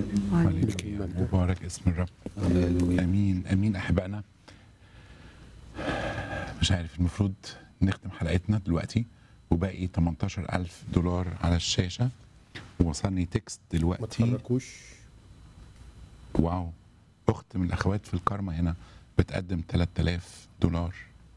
هللويا مبارك اسم الرب هللويا امين امين احبائنا مش عارف المفروض نختم حلقتنا دلوقتي وباقي 18000 دولار على الشاشه ووصلني تكست ما دلوقتي تحركوش واو اخت من الاخوات في الكارما هنا بتقدم 3000 دولار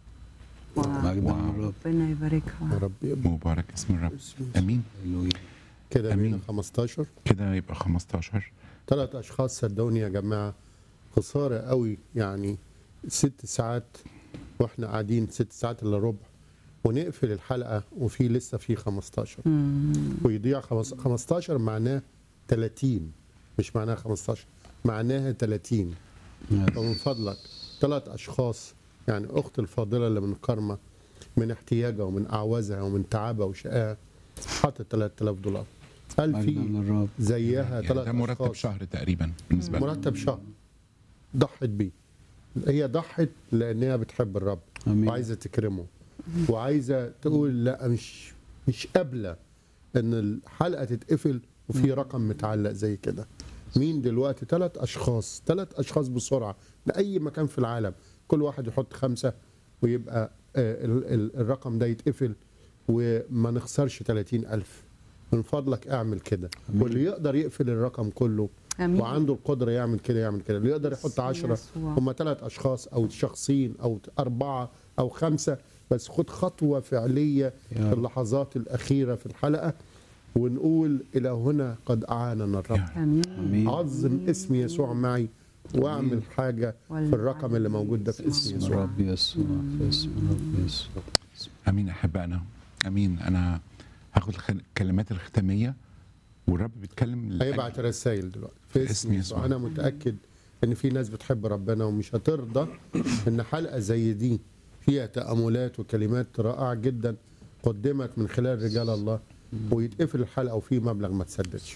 مجدا واو. للرب ربنا يا يباركها رب يبقى مبارك اسم الرب امين هللويا كده أمين. بينا 15 كده يبقى 15 ثلاث اشخاص صدقوني يا جماعه خساره قوي يعني ست ساعات واحنا قاعدين ست ساعات الا ربع ونقفل الحلقه وفي لسه في 15 ويضيع خمس- 15 معناه 30 مش معناها 15 معناها 30 فمن فضلك ثلاث اشخاص يعني اخت الفاضله اللي من كرمه من احتياجها ومن اعوازها ومن تعبها وشقاها حطت 3000 دولار هل مجدا في للرب زيها يعني ثلاث ده مرتب أشخاص شهر تقريبا بالنسبه لنا مرتب شهر ضحت بيه هي ضحت لانها بتحب الرب امين وعايزه تكرمه وعايزه تقول لا مش مش قابله ان الحلقه تتقفل وفي رقم متعلق زي كده مين دلوقتي ثلاث اشخاص ثلاث اشخاص بسرعه لاي مكان في العالم كل واحد يحط خمسه ويبقى آه، ال- ال- الرقم ده يتقفل وما نخسرش 30000 من فضلك اعمل كده أمين. واللي يقدر يقفل الرقم كله امين وعنده القدره يعمل كده يعمل كده اللي يقدر يحط باسم عشرة يسوع. هم ثلاث اشخاص او شخصين او اربعه او خمسه بس خد خطوه فعليه يا في رب. اللحظات الاخيره في الحلقه ونقول الى هنا قد اعاننا الرب يا امين امين عظم اسم يسوع معي واعمل حاجه في الرقم اللي موجود ده في اسم اسم يسوع الرب يسوع في اسم الرب يسوع امين احبائنا امين انا هاخد الخ- الكلمات الختاميه والرب بيتكلم لأجل- هيبعت رسائل دلوقتي في اسم اسم يسوع. يسوع انا متاكد ان في ناس بتحب ربنا ومش هترضى ان حلقه زي دي فيها تاملات وكلمات رائعه جدا قدمت من خلال رجال الله ويتقفل الحلقه وفي مبلغ ما تسددش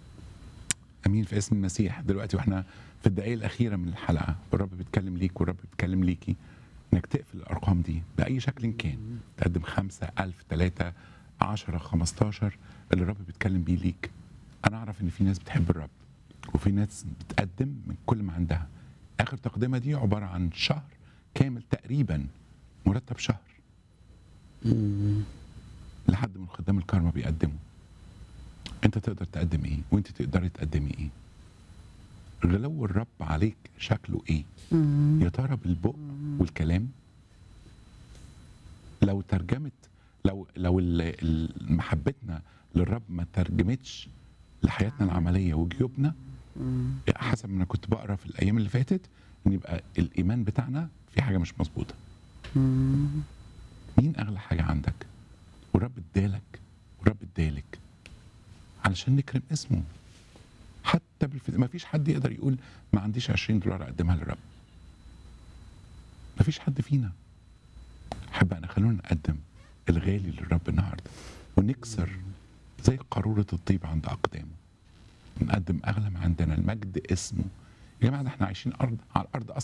امين في اسم المسيح دلوقتي واحنا في الدقائق الاخيره من الحلقه والرب بيتكلم ليك والرب بيتكلم ليكي انك تقفل الارقام دي باي شكل كان تقدم خمسة ألف ثلاثة عشرة خمستاشر اللي الرب بيتكلم بيه ليك انا اعرف ان في ناس بتحب الرب وفي ناس بتقدم من كل ما عندها اخر تقدمه دي عباره عن شهر كامل تقريبا مرتب شهر لحد من خدام الكارما بيقدموا انت تقدر تقدم ايه وانت تقدري تقدمي ايه غلو الرب عليك شكله ايه يا ترى بالبق والكلام لو ترجمت لو لو ال- ال- محبتنا للرب ما ترجمتش لحياتنا العمليه وجيوبنا حسب ما انا كنت بقرا في الايام اللي فاتت ان يبقى الايمان بتاعنا في حاجه مش مظبوطه مين اغلى حاجه عندك والرب ادالك والرب ادالك علشان نكرم اسمه حتى بالف... ما فيش حد يقدر يقول ما عنديش 20 دولار اقدمها للرب ما فيش حد فينا احبائنا خلونا نقدم الغالي للرب النهارده ونكسر زي قارورة الطيب عند أقدامه نقدم أغلى ما عندنا المجد اسمه يا جماعة ده احنا عايشين أرض على الأرض أصلا